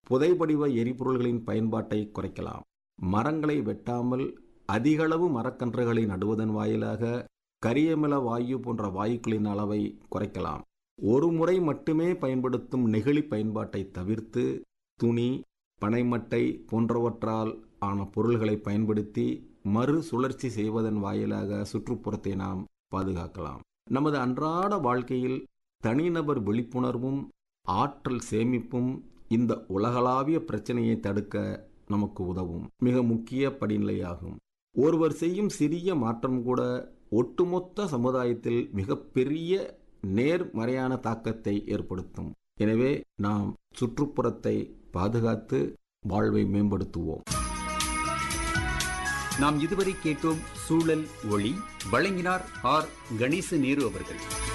புதைபடிவ எரிபொருள்களின் பயன்பாட்டை குறைக்கலாம் மரங்களை வெட்டாமல் அதிகளவு மரக்கன்றுகளை நடுவதன் வாயிலாக கரியமில வாயு போன்ற வாயுக்களின் அளவை குறைக்கலாம் ஒரு முறை மட்டுமே பயன்படுத்தும் நெகிழி பயன்பாட்டை தவிர்த்து துணி பனைமட்டை போன்றவற்றால் ஆன பொருள்களை பயன்படுத்தி மறு சுழற்சி செய்வதன் வாயிலாக சுற்றுப்புறத்தை நாம் பாதுகாக்கலாம் நமது அன்றாட வாழ்க்கையில் தனிநபர் விழிப்புணர்வும் ஆற்றல் சேமிப்பும் இந்த உலகளாவிய பிரச்சனையை தடுக்க நமக்கு உதவும் மிக முக்கிய படிநிலையாகும் ஒருவர் செய்யும் சிறிய மாற்றம் கூட ஒட்டுமொத்த சமுதாயத்தில் மிகப்பெரிய நேர்மறையான தாக்கத்தை ஏற்படுத்தும் எனவே நாம் சுற்றுப்புறத்தை பாதுகாத்து வாழ்வை மேம்படுத்துவோம் நாம் இதுவரை கேட்டோம் சூழல் ஒளி வழங்கினார் ஆர் கணேச நேரு அவர்கள்